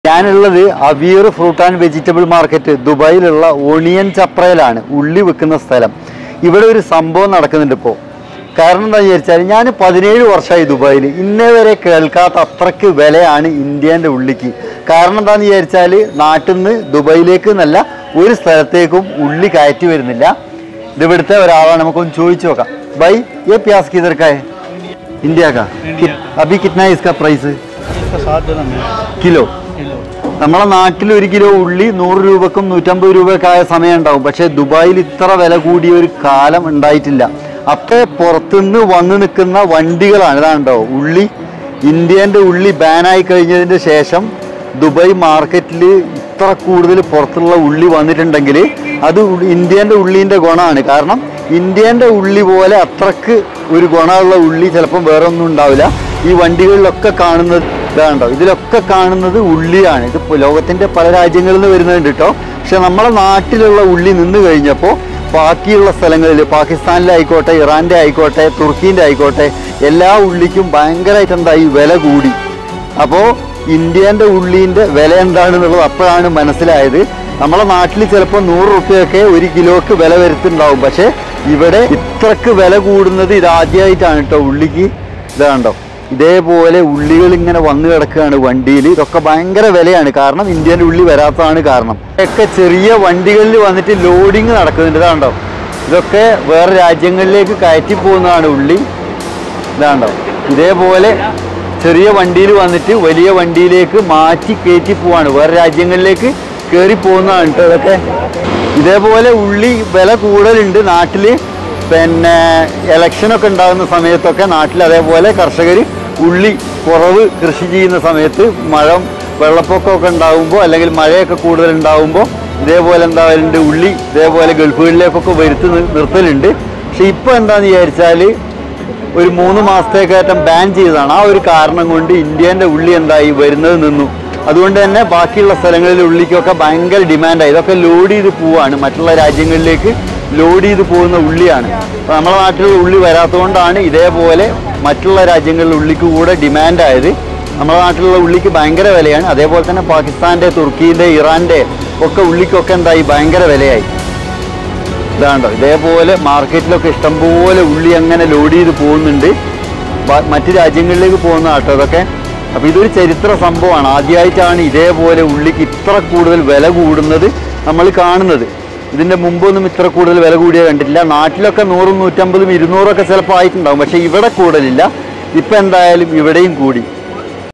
ഞാനുള്ളത് Aweer fruit and vegetable market ദുബായിലുള്ള onion ചപ്രയിലാണ് ഉള്ളി വിൽക്കുന്ന സ്ഥലം ഇവിടെ ഒരു സംഭവം നടക്കുന്നുണ്ട് ഇപ്പോൾ കാരണം എന്താ വിചാരിച്ചാൽ ഞാൻ പതിനേഴ് വർഷമായി ദുബായിൽ ഇന്നേ വരെ കേൾക്കാത്ത അത്രയ്ക്ക് വിലയാണ് ഇന്ത്യൻ്റെ ഉള്ളിക്ക് കാരണം എന്താണെന്ന് വിചാരിച്ചാൽ നാട്ടിൽ നിന്ന് ദുബായിലേക്ക് എന്നല്ല ഒരു സ്ഥലത്തേക്കും ഉള്ളി കയറ്റി വരുന്നില്ല ഇത് ഇവിടുത്തെ ഒരാളാണ് നമുക്കൊന്ന് ചോദിച്ചു നോക്കാം ബൈ ये प्याज किधर का है इंडिया का इंडिया अभी कितना है इसका प्राइस इसका सात दिरहम है किलो किलो നമ്മളെ നാട്ടിൽ ഒരു കിലോ ഉള്ളി നൂറ് രൂപക്കും നൂറ്റമ്പത് രൂപയൊക്കെ ആയ സമയം ഉണ്ടാവും പക്ഷേ ദുബായിൽ ഇത്ര വില കൂടിയ ഒരു കാലം ഉണ്ടായിട്ടില്ല അപ്പൊ പുറത്തുനിന്ന് വന്നു നിൽക്കുന്ന വണ്ടികളാണ് ഇതാണ്ടോ ഉള്ളി ഇന്ത്യൻ്റെ ഉള്ളി ബാനായി കഴിഞ്ഞതിന് ശേഷം ദുബായ് മാർക്കറ്റിൽ ഇത്ര കൂടുതൽ പുറത്തുള്ള ഉള്ളി വന്നിട്ടുണ്ടെങ്കിൽ അത് ഉ- ഇന്ത്യൻ്റെ ഉള്ളീൻ്റെ ഗുണമാണ് കാരണം ഇന്ത്യൻ്റെ ഉള്ളി പോലെ അത്രക്ക് ഒരു ഗുണമുള്ള ഉള്ളി ചിലപ്പം വേറെ ഒന്നും ഉണ്ടാവില്ല ഈ വണ്ടികളിലൊക്കെ കാണുന്നത് ഇതാണ്ടോ ഇതിലൊക്കെ കാണുന്നത് ഉള്ളിയാണ് ഇത് ഇപ്പൊ ലോകത്തിന്റെ പല രാജ്യങ്ങളിൽ നിന്ന് വരുന്നുണ്ട് കേട്ടോ പക്ഷെ നമ്മളെ നാട്ടിലുള്ള ഉള്ളി നിന്ന് കഴിഞ്ഞപ്പോൾ ബാക്കിയുള്ള സ്ഥലങ്ങളിൽ പാകിസ്ഥാനിലായിക്കോട്ടെ ഇറാന്റെ ആയിക്കോട്ടെ തുർക്കീൻ്റെ ആയിക്കോട്ടെ എല്ലാ ഉള്ളിക്കും ഭയങ്കരമായിട്ട് എന്തായി വില കൂടി അപ്പോൾ ഇന്ത്യൻ്റെ ഉള്ളീൻ്റെ വില എന്താണെന്നുള്ളത് അപ്പോഴാണ് മനസ്സിലായത് നമ്മളെ നാട്ടിൽ ചിലപ്പോൾ നൂറ് റുപ്യൊക്കെ ഒരു കിലോക്ക് വില വരുത്തുണ്ടാവും പക്ഷേ ഇവിടെ ഇത്രക്ക് വില കൂടുന്നത് ഇതാദ്യമായിട്ടാണ് കേട്ടോ ഉള്ളിക്ക് ഇതാണ്ടോ ഇതേപോലെ ഉള്ളികൾ ഇങ്ങനെ വന്നു കിടക്കുകയാണ് വണ്ടിയിൽ ഇതൊക്കെ ഭയങ്കര വിലയാണ് കാരണം ഇന്ത്യൻ്റെ ഉള്ളി വരാത്തതാണ് കാരണം ഒക്കെ ചെറിയ വണ്ടികളിൽ വന്നിട്ട് ലോഡിങ് നടക്കുന്നുണ്ട് ഇതാണ്ടോ ഇതൊക്കെ വേറെ രാജ്യങ്ങളിലേക്ക് കയറ്റി പോകുന്നതാണ് ഉള്ളി ഇതാണ്ടോ ഇതേപോലെ ചെറിയ വണ്ടിയിൽ വന്നിട്ട് വലിയ വണ്ടിയിലേക്ക് മാറ്റി കയറ്റി പോവാണ് വേറെ രാജ്യങ്ങളിലേക്ക് കയറി പോകുന്നതാണ് കേട്ടോ ഇതൊക്കെ ഇതേപോലെ ഉള്ളി വില കൂടുതലുണ്ട് നാട്ടിൽ പിന്നെ ഇലക്ഷനൊക്കെ ഉണ്ടാകുന്ന സമയത്തൊക്കെ നാട്ടിൽ അതേപോലെ കർഷകർ ഉള്ളി കുറവ് കൃഷി ചെയ്യുന്ന സമയത്ത് മഴ വെള്ളപ്പൊക്കമൊക്കെ ഉണ്ടാകുമ്പോൾ അല്ലെങ്കിൽ മഴയൊക്കെ കൂടുതൽ ഉണ്ടാകുമ്പോൾ ഇതേപോലെ എന്തായാലുണ്ട് ഉള്ളി ഇതേപോലെ ഗൾഫുകളിലേക്കൊക്കെ വരുത്തി നി- നിർത്തലുണ്ട് പക്ഷെ ഇപ്പോൾ എന്താണെന്ന് വിചാരിച്ചാൽ ഒരു മൂന്ന് മാസത്തേക്കേറ്റം ബാൻ ചെയ്തതാണ് ആ ഒരു കാരണം കൊണ്ട് ഇന്ത്യൻ്റെ ഉള്ളി എന്തായി വരുന്നത് നിന്നു അതുകൊണ്ട് തന്നെ ബാക്കിയുള്ള സ്ഥലങ്ങളിൽ ഉള്ളിക്കൊക്കെ ഭയങ്കര ഡിമാൻഡായി ഇതൊക്കെ ലോഡ് ചെയ്ത് പോവാണ് മറ്റുള്ള രാജ്യങ്ങളിലേക്ക് ലോഡ് ചെയ്ത് പോകുന്ന ഉള്ളിയാണ് അപ്പോൾ നമ്മുടെ നാട്ടിലുള്ള ഉള്ളി വരാത്തതുകൊണ്ടാണ് ഇതേപോലെ മറ്റുള്ള രാജ്യങ്ങളിലെ ഉള്ളിക്ക് കൂടെ ഡിമാൻഡായത് നമ്മുടെ നാട്ടിലുള്ള ഉള്ളിക്ക് ഭയങ്കര വിലയാണ് അതേപോലെ തന്നെ പാകിസ്ഥാൻ്റെ തുർക്കീൻ്റെ ഇറാൻ്റെ ഒക്കെ ഉള്ളിക്കൊക്കെ എന്തായി ഭയങ്കര വിലയായി ഇതാണ്ടോ ഇതേപോലെ മാർക്കറ്റിലൊക്കെ ഇഷ്ടംപോലെ ഉള്ളി അങ്ങനെ ലോഡ് ചെയ്ത് പോകുന്നുണ്ട് ബ- മറ്റ് രാജ്യങ്ങളിലേക്ക് പോകുന്ന ആട്ടോ ഇതൊക്കെ അപ്പോൾ ഇതൊരു ചരിത്ര സംഭവമാണ് ആദ്യമായിട്ടാണ് ഇതേപോലെ ഉള്ളിക്ക് ഇത്ര കൂടുതൽ വില കൂടുന്നത് നമ്മൾ കാണുന്നത് ഇതിൻ്റെ മുമ്പൊന്നും ഇത്ര കൂടുതൽ വില കൂടിയ കണ്ടിട്ടില്ല നാട്ടിലൊക്കെ നൂറും നൂറ്റമ്പതും ഇരുന്നൂറൊക്കെ ചിലപ്പോൾ ആയിട്ടുണ്ടാവും പക്ഷേ ഇവിടെ കൂടുതലില്ല ഇപ്പം എന്തായാലും ഇവിടെയും കൂടി